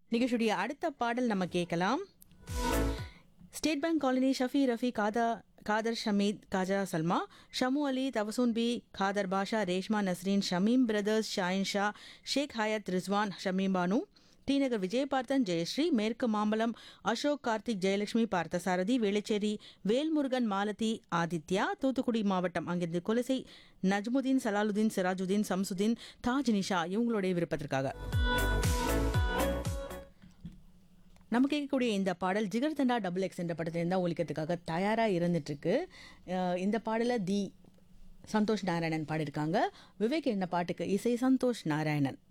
நிகழ்ச்சியுடைய அடுத்த பாடல் நம்ம கேட்கலாம் State Bank colony Shafi Rafi காதா காதர் ஷமீத் காஜா சல்மா ஷமு அலி தவசூன் P Khader Basha Reshma Nasreen Shameem brothers Shahin Shah Sheikh Hayat Rizwan Shameem Banu T Nagar Vijayaparthan Jayashree மேற்கு மாம்பலம் அசோக் கார்த்திக் ஜெயலட்சுமி பார்த்தசாரதி வேளச்சேரி வேல்முருகன் மாலதி ஆதித்யா தூத்துக்குடி மாவட்டம் அங்கிருந்து கொலசை நஜ்முதீன் சலாலுதீன் சிராஜுதீன் சம்சுதீன் தாஜ் நிஷா இவங்களுடைய விருப்பத்திற்காக நம்ம கேட்கக்கூடிய இந்த பாடல் ஜிகர் தண்டா டபுள் எக்ஸ் என்ற படத்திலிருந்து தான் ஒழிக்கிறதுக்காக தயாராக இருந்துட்டு இருக்கு அஹ் இந்த பாடலை தி சந்தோஷ் நாராயணன் பாடியிருக்காங்க விவேக் என்ன பாட்டுக்கு இசை சந்தோஷ் நாராயணன்